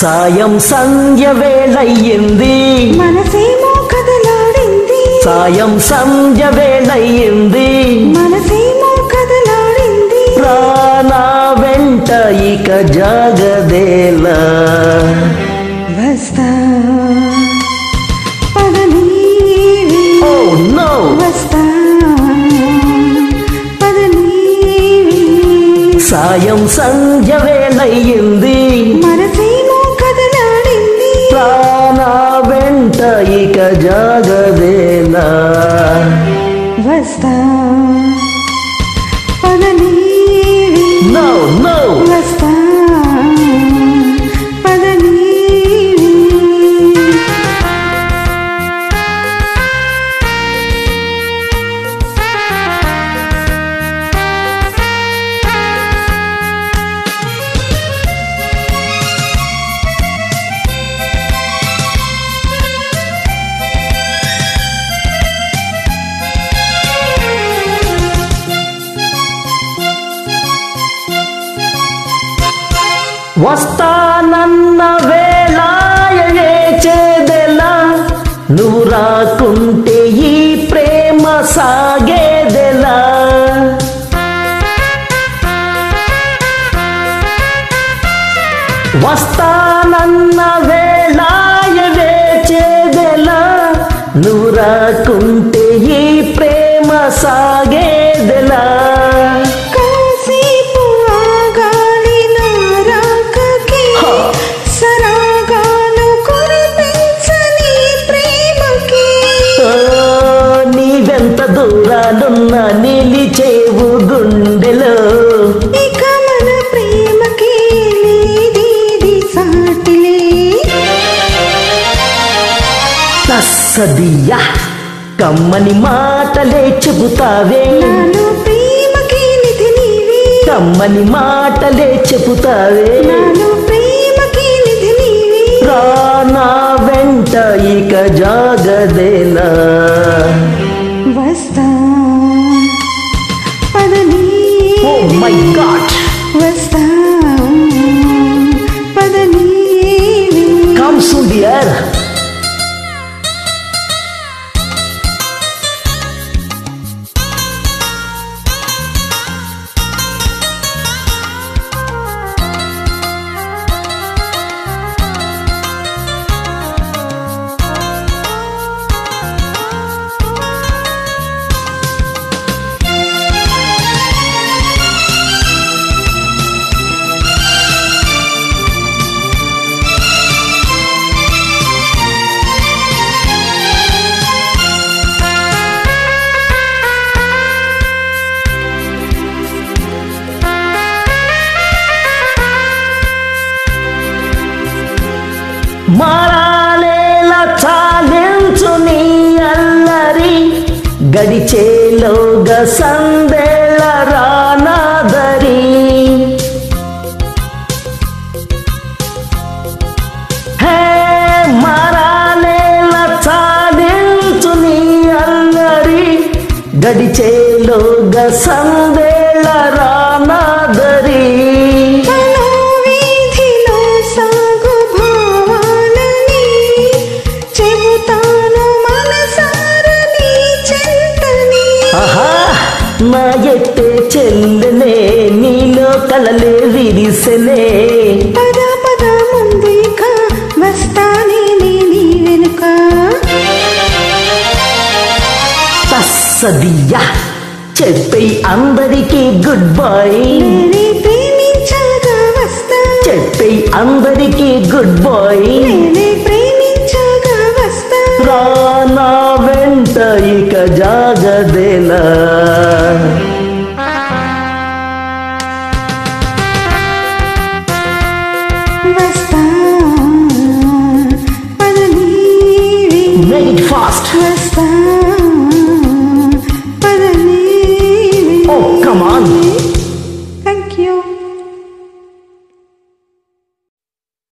సాయం సంధ్య వేళయ్యింది మనసేమో కదలాడింది సాయం సంధ్య వేళయ్యింది మనసేమో కదలాడింది ప్రాణ వెంట ఇక జాగదేలా వస్తా పదనీవి ఓ నో వస్తా పదనీవి సాయం సంధ్య వేళయ్యింది మనసేమో కదలాడింది ప్రాణ వెంట ఇక జాగదేలా వస్తా పదనీవి నో నో వస్తా పదనీవి వస్తానన్న వేళాయే చేదెలా నువ్వు రాకుంటే ఈ ప్రేమ సాగేదెలా వస్తానన్న వేళాయే చేదెలా నువ్వు రాకుంటే ఈ ప్రేమ సాగేదెలా కాసేపు ఆగాలి నా రాకకి హ. సరాగాలు కురిపించని ప్రేమకి ఓ, నీవెంత దూరాలున్నా నిలిచేవు గుండెలో ఇక మన ప్రేమకి లేదీది సాటిలే తస్సదియా కమ్మని మాటలే చెబుతావే నాలో ప్రేమకి నిధి నీవే కమ్మని మాటలే చెబుతావే నాలో ప్రేమకి నిధి నీవే రానా వెంట ఇక జాగదేలా వస్తా పదని ఓ మై గాడ్ వస్తా పదని కమ్ సూన్ డియర్ మారాలేలా చాలించు నీ అల్లరి గడిచేలోగా సందేళ రానాదరి హే మారాలేలా చాలించు నీ అల్లరి గడిచేలోగా సందేళ రానాదరి మనో వీధిలో సాగు భావాలని చెబుతాను మనసారని చెంతని ఆహా నా ఎట్టే చెల్లెనే నీలో కలలే విరిసెనే పద పద ముందుక వస్తానే నీ వెనుక తస్సదియా చెప్పై అందరికీ గుడ్ బాయ్ నేనే ప్రేమించగా వస్తా చెప్పై అందరికీ గుడ్ బాయ్ నేనే ప్రేమించగా వస్తా రానా వెంట ఇక జాగదేలా వస్తా పదనీవి మేక్ ఇట్ ఫాస్ట్ వస్తా పదనీవి ఓ కమ్ ఆన్